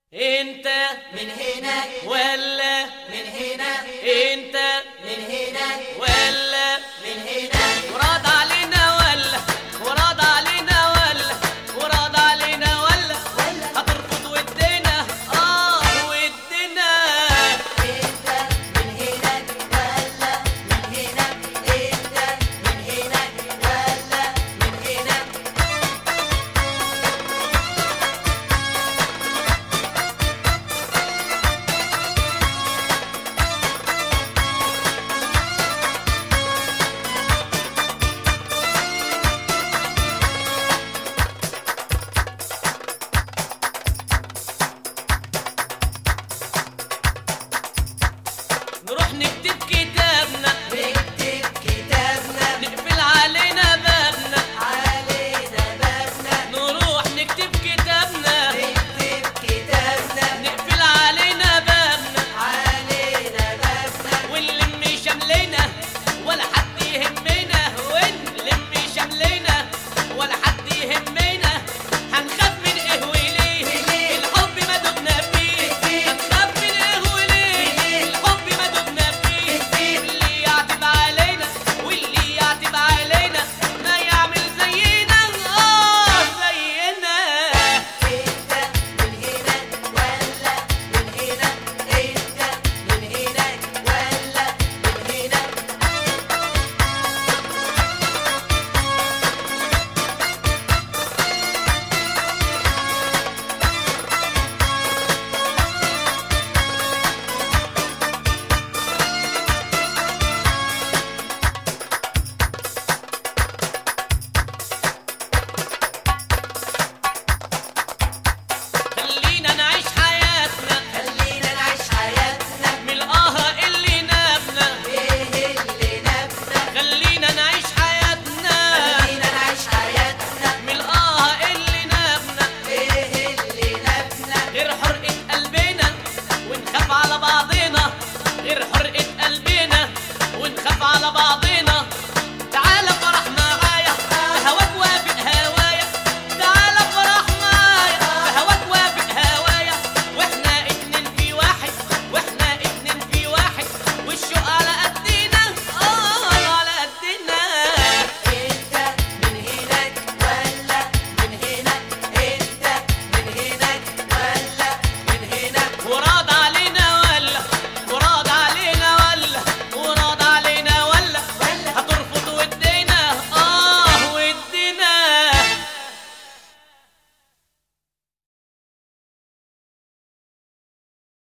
انت من هنا ولا من هنا انت من هنا ولا من هنا وراد علينا ولا وراد علينا ولا وراد علينا ولا ولا هترفض ودنا اه ودنا انت من هنا ولا من هنا انت من هنا ولا من هنا نروح نكتب كتاب